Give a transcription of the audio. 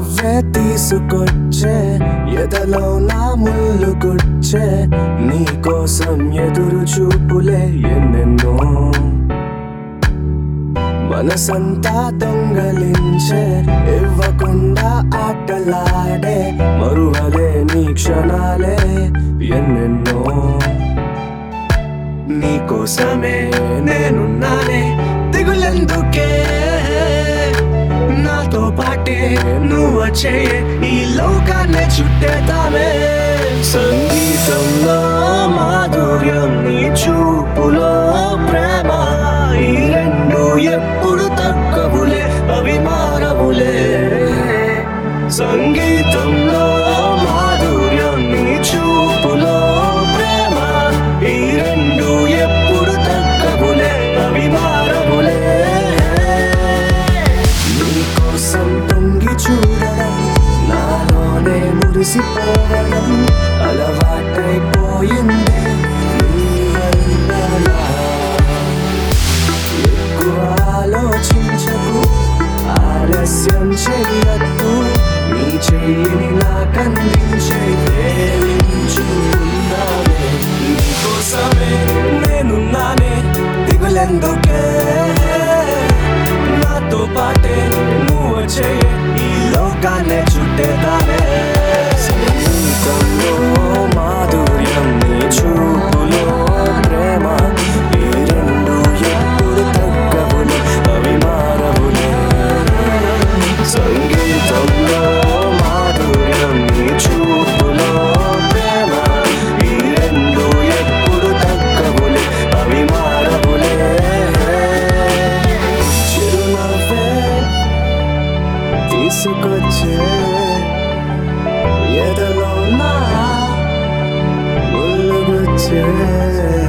చిరునవ్వే తీసుకొచ్చే ఎదలో నా ముళ్ళు గుచ్చే నీకోసం ఎదురు చూపులే ఎన్నెన్నో మనసంతా దొంగలించే ఇవ్వకుండా ఆటలాడే మరువలే నీ క్షణాలే ఎన్నెన్నో నీకోసమే నేనున్నానే దిగులెందుకే నాతో పాటే నువ్వు వచ్చే ఈ లోకాన్ని చుట్టేతామే సంగీతంలో మాధుర్యం నీ చూపులో ప్రేమ ఈ రెండు ఎప్పుడు తగ్గవులే అవి మారవులే సంగీతంలో మాధుర్యం నీ చూపులో ప్రేమ ఈ రెండు ఎప్పుడు తగ్గవులే అవి మారవులే నీకోసం తొంగి చూడడం నాలోనే మురిసిపోవడం అలవాటైపోయింది నీ వల్ల ఎక్కువ ఆలోచించకు ఆలస్యం చెయ్యద్దు నీ చెయ్యిని నాకందించే ప్రేమించుకుందామే నీకోసమే నేనున్నానే దిగులెందుకే నాతో పాటే నువ్వు వచ్చే ఈ లోకాన్ని చుట్టేదానే సంగీతంలో మాధుర్యం నీ చూపులో ప్రేమ ఈ రెండు ఎప్పుడు తగ్గవులే అవి మారవులే సంగీతంలో మాధుర్యం నీ చూపులో ప్రేమ ఈ రెండు ఎప్పుడు తగ్గవులే అవి మారవులే చిరునవ్వే తీసుకొచ్చే ఎదలో నా ముళ్ళుగుచ్చే